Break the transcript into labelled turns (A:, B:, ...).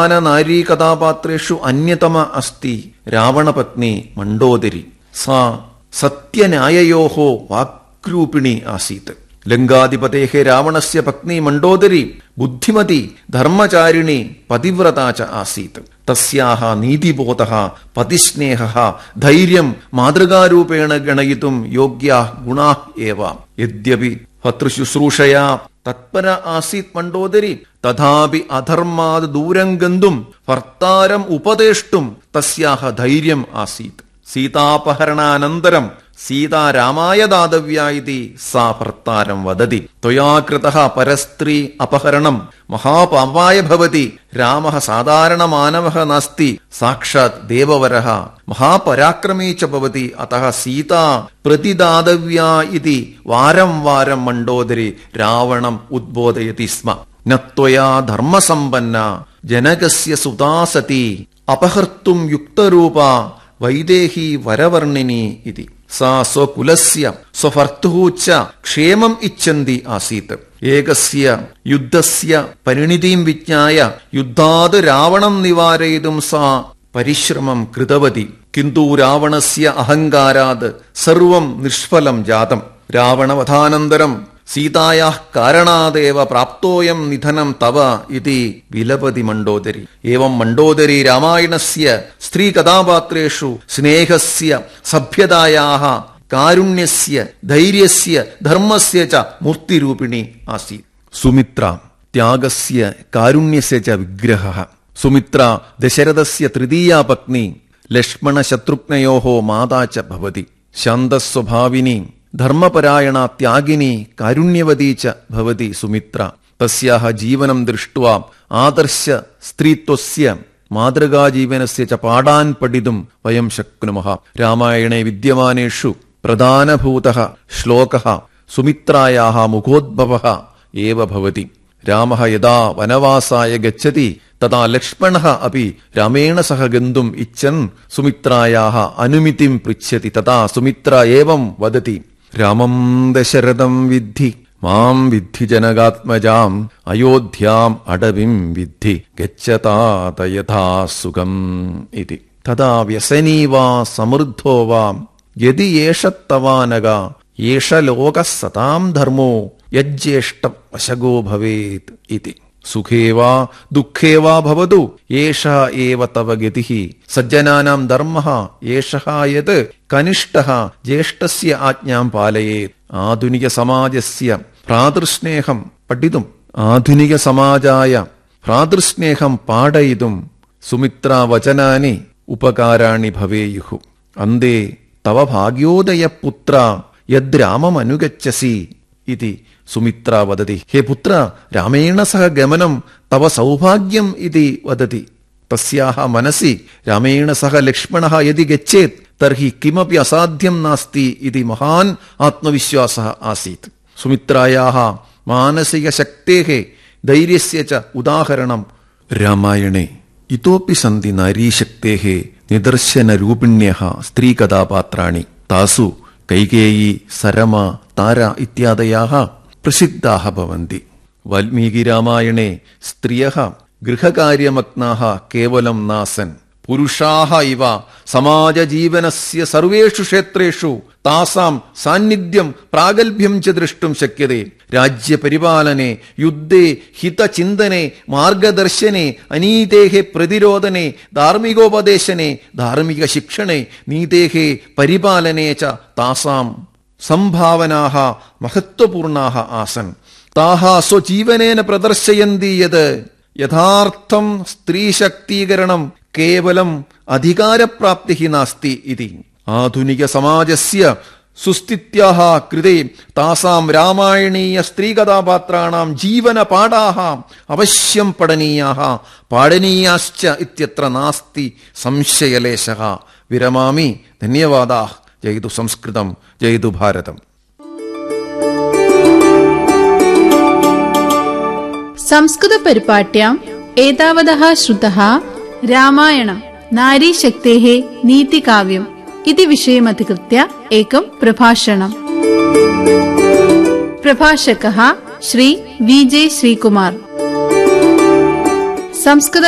A: നാരീ കഥാപാത്രേഷു അന്യതമ അസ്തി രാവണപത്നി മണ്ഡോദരി സാ സത്യന്യായയോः വാക്രൂപിണി ആസീത് ലങ്കാധിപതേः രാവണस्य പത്നി മണ്ഡോദരി ബുദ്ധിമതി ധർമ്മചാരിണി പതിവ്രത ച ആസീത് തസ്യാഹ നീതിബോധः പതിസ്നേഹः ധൈര്യം മാതൃകാരൂപേണ ഗണയിതും യോഗ്യാः ഗുണാः ഏവ യദ്യപി ഭർത്തൃശുശ്രൂഷയാ തത്പര ആസീത് മണ്ഡോദരി തഥാപി അധർമാത് ദൂരം ഗന്തും ഭർത്താരം ഉപദേഷ്ടും തസ്യാഹ ധൈര്യം ആസീത് സീതാപഹരണാനന്തരം സീതാ രാമായ ദാതവ്യ ഇതി സാ ഭർത്താരം വദതി ത്വയാ കൃതഃ പരസ്ത്രീ അപഹരണം മഹാപാപായ ഭവതി രാമഃ സാധാരണമാനവഃ നാസ്തി സാക്ഷാത് ദേവവരഃ മഹാപരാക്രമീ ച ഭവതി അതഃ സീതാ പ്രതിദാതവ്യ ഇതി വാരം വാരം മണ്ഡോദരി രാവണം ഉദ്ബോധയതി സ്മ നത്വയാ ധർമ്മസമ്പന്ന ജനകസ്യ സുതാ സതി അപഹർത്തും യുക്തരൂപ വൈദേഹി വരവർണിനി ഇതി സാ സ്വകുലസ്യ സ്വഭർത്തുഃ ച ക്ഷേമം ഇച്ഛന്തി ആസീത് ഏകസ്യ യുദ്ധസ്യ പരിണിതിം വിജ്ഞായ യുദ്ധാത് രാവണം നിവാരയിതും സാ പരിശ്രമം കൃതവതി കിന്തു രാവണസ്യ അഹങ്കാരാത് സർവം നിഷ്ഫലം ജാതം രാവണവധാനന്തരം സീതായാः कारणादेव പ്രാപ്തോയം നിധനം തവ ഇതി വിലപതി മണ്ഡോദരി ഏവം മണ്ഡോദരി രാമായണസ്യ സ്ത്രീകഥാപാത്രേഷു സ്നേഹസ്യ സഭ്യതായാः കാരുണ്യസ്യ ധൈര്യസ്യ ധർമ്മസ്യ ച മൂർത്തിരൂപിണി ആസീത് സുമിത്ര ത്യാഗസ്യ കാരുണ്യസ്യ ച വിഗ്രഹः സുമിത്ര ദശരഥസ്യ തൃതീയാ പത്നി ലക്ഷ്മണശത്രുഘ്നയോः മാതാ ച ഭവതി ശാന്തസ്വഭാവിനി ധർമ്മപരായണ ത്യാഗിനി കാരുണ്യവതി ച ഭവതി സുമിത്ര തസ്യാഹ ജീവനം ദൃഷ്ട്വാ ആദർശ സ്ത്രീത്വസ്യ മാതൃകാജീവനസ്യ ച പാടാൻ പഠിതും വയം ശക്നുമഃ രാമായണേ വിദ്യമാനേഷു പ്രധാനഭൂതഃ ശ്ലോകഃ സുമിത്രായാः മുഖോദ്ഭവः ഏവ ഭവതി രാമः യഥാ വനവാസായ ഗച്ഛതി തഥാ ലക്ഷ്മണः अपि രാമേണ സഹ ഗന്തും ഇച്ഛൻ സുമിത്രായാः അനുമതിം പൃച്ഛതി തഥാ സുമിത്ര ഏവം വദതി രാമം ദശരഥം വിദ്ധി മാം വിദ്ധി ജനകാത്മജാം അയോധ്യാം അടവിം വിദ്ധി ഗച്ഛതാത യഥാ സുഖം ഇതി തഥാ വ്യസനീ വാ സമൃദ്ധോ വാ യതി ഏഷത്തവാനക ഏഷ ലോക സതാം ധർമ്മോ യജ്ജേഷ്ട വശഗോ ഭവേത് ഇതി സുഖേ വാ ദുഃഖേ വാ ഭവതു ഏഷ ഏവ തവ ഗതിഃ സജ്ജനാനാം ധർമ്മഃ ഏഷഃ യത് കനിഷ്ഠഃ ജ്യേഷ്ഠസ്യ ആജ്ഞാം പാലയേത് ആധുനിക സമാജസ്യ ഭ്രാതൃസ്നേഹം പഠിതും ആധുനിക സമാജായ ഭ്രാതൃസ്നേഹം പാടയിതും സുമിത്ര വചനാനി ഉപകാരാണി ഭവേയുഹു അന്തേ തവ ഭാഗ്യോദയ പുത്ര യദ്രാമമനുഗച്ഛസി ഇതി സുമിത്ര വദതി ഹേ പുത്ര രാമേണ സഹ ഗമനം തവ സൗഭാഗ്യം ഇതി വദതി തസ്യാഹ മനസി രാമേണ സഹ ലക്ഷ്മണഃ യദി ഗച്ഛേത് തർഹി കിമപി അസാധ്യം നാസ്തി ഇതി മഹാൻ ആത്മവിശ്വാസः ആസീത് സുമിത്രായാः മാനസികശക്തേः ധൈര്യസ്യ ച ഉദാഹരണം രാമായണേ ഇതോപി സന്തി നാരീശക്തേः നിദർശനരൂപിണ്യः സ്ത്രീകഥാപാത്രാണി താസു കൈകേയി സരമ താര ഇത്യാദയാः പ്രസിദ്ധാः ഭവന്തി വാൽമീകിരാമായണേ സ്ത്രിയः ഗൃഹകാര്യമഗ്നാः കേവലം നാസൻ പുരുഷാः ഇവ സമാജജീവനസ്യ സർവേഷു ക്ഷേത്രേഷു താസാം സാന്നിധ്യം പ്രാഗൽഭ്യം ച ദൃഷ്ടും ശക്യത്തെ രാജ്യപരിപാലനെ യുദ്ധേ ഹിതചിന്തനെ മാർഗദർശനെ അനീതേഹ പ്രതിരോധനെ ധാർമ്മികോപദേശനെ ധാർമ്മിക ശിക്ഷണെ നീതേഹ പരിപാലനെ ച താസാം സംഭാവനാः മഹത്വപൂർണാः ആസൻ താഹ സ്വജീവനേന പ്രദർശയന്തി യത് യഥാർത്ഥം സ്ത്രീശക്തീകരണം കേവലം അധികാരപ്രാപ്തി നാസ്തി ഇതി ആധുനിക സമാജസ്യ സുസ്ഥിത്യാഹ കൃതേ താസാം രാമായണീയ സ്ത്രീകഥാപാത്രാണാം ജീവന പാഠാഹ അവശ്യം പഠനീയാഹ പാഠനീയാശ്ച ഇത്യത്ര നാസ്തി സംശയലേശഃ വിരമാമി ധന്യവാദാ ജയ്തു സംസ്കൃതം ജയ്തു ഭാരതം
B: संस्कृतपरिपाट्याम् एतावदः श्रुतः रामायणं नारीशक्तेः नीतिकाव्यम् इति विषयमधिकृत्य एकं प्रभाषणम् प्रभाषकः श्री वि जे श्रीकुमार संस्कृत